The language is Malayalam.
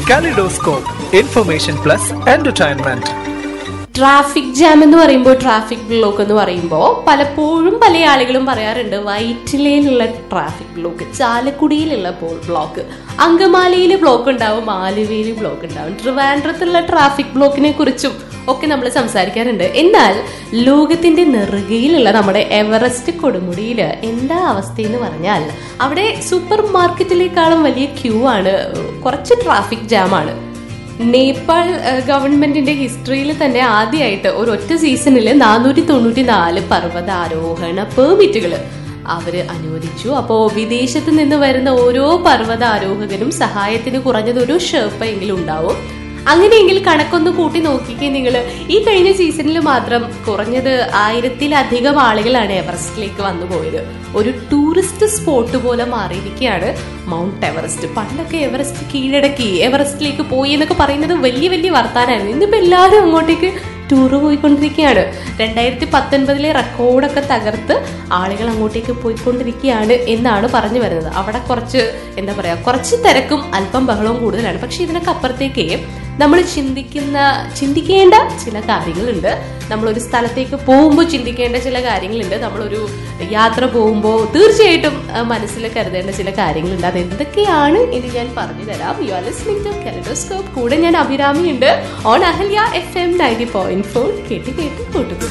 Kaleidoscope, information plus entertainment. Traffic jam എന്ന് പറയുമ്പോൾ ട്രാഫിക് ബ്ലോക്ക് എന്ന് പറയുമ്പോൾ പലപ്പോഴും പല ആളുകളും പറയാറുണ്ട് വൈറ്റിലയിലുള്ള ട്രാഫിക് ബ്ലോക്ക് ചാലക്കുടിയിലുള്ള ബ്ലോക്ക് അങ്കമാലിയിൽ ബ്ലോക്ക് ഉണ്ടാവും ആലുവയിൽ ബ്ലോക്ക് ഉണ്ടാവും ട്രിവാൻഡ്രത്തുള്ള ട്രാഫിക് ബ്ലോക്കിനെ കുറിച്ചും ഒക്കെ നമ്മൾ സംസാരിക്കാറുണ്ട് എന്നാൽ ലോകത്തിന്റെ നെറുകയിലുള്ള നമ്മുടെ എവറസ്റ്റ് കൊടുമുടിയിൽ എന്താ അവസ്ഥയെന്ന് പറഞ്ഞാൽ അവിടെ സൂപ്പർ മാർക്കറ്റിലേക്കാളും വലിയ ക്യൂ ആണ് കുറച്ച് ട്രാഫിക് ജാം ആണ് നേപ്പാൾ ഏഹ്, ഗവൺമെന്റിന്റെ ഹിസ്റ്ററിയിൽ തന്നെ ആദ്യമായിട്ട് ഒരു ഒറ്റ സീസണിൽ നാനൂറ്റി തൊണ്ണൂറ്റി നാല് പർവ്വതാരോഹണ പെർമിറ്റുകൾ അവര് അനുവദിച്ചു അപ്പോ വിദേശത്ത് നിന്ന് വരുന്ന ഓരോ പർവ്വതാരോഹകനും സഹായത്തിന് കുറഞ്ഞത് ഒരു ഷെർപ്പ എങ്കിലും ഉണ്ടാവും അങ്ങനെയെങ്കിൽ കണക്കൊന്ന് കൂട്ടി നോക്കിക്കേ നിങ്ങൾ ഈ കഴിഞ്ഞ സീസണിൽ മാത്രം കുറഞ്ഞത് ആയിരത്തിലധികം ആളുകളാണ് എവറസ്റ്റിലേക്ക് വന്നു പോയത് ഒരു ടൂറിസ്റ്റ് സ്പോട്ട് പോലെ മാറിയിരിക്കുകയാണ് മൗണ്ട് എവറസ്റ്റ് പണ്ടൊക്കെ എവറസ്റ്റ് കീഴടക്കി എവറസ്റ്റിലേക്ക് പോയി എന്നൊക്കെ പറയുന്നത് വലിയ വലിയ വർത്താനായിരുന്നു ഇന്നിപ്പോ എല്ലാവരും അങ്ങോട്ടേക്ക് ടൂറ് പോയിക്കൊണ്ടിരിക്കുകയാണ് രണ്ടായിരത്തി പത്തൊൻപതിലെ റെക്കോർഡൊക്കെ തകർത്ത് ആളുകൾ അങ്ങോട്ടേക്ക് പോയിക്കൊണ്ടിരിക്കുകയാണ് എന്നാണ് പറഞ്ഞു വരുന്നത് അവിടെ കുറച്ച് എന്താ പറയാ കുറച്ച് തിരക്കും അല്പം ബഹളവും കൂടുതലാണ് പക്ഷെ ഇതിനൊക്കെ അപ്പുറത്തേക്ക് നമ്മൾ ചിന്തിക്കുന്ന ചിന്തിക്കേണ്ട ചില കാര്യങ്ങളുണ്ട് നമ്മളൊരു സ്ഥലത്തേക്ക് പോകുമ്പോൾ ചിന്തിക്കേണ്ട ചില കാര്യങ്ങളുണ്ട് നമ്മളൊരു യാത്ര പോകുമ്പോൾ തീർച്ചയായിട്ടും ആ, മനസ്സിൽ കരുതേണ്ട ചില കാര്യങ്ങളുണ്ട് അത് എന്തൊക്കെയാണ് എന്ന് ഞാൻ പറഞ്ഞു തരാം you are listening to kaleidoscope കൂടെ ഞാൻ അഭിരാമി ഉണ്ട് on Ahalya FM ninety point four ഫോർ കേട്ട് കേട്ട് കൂട്ടുക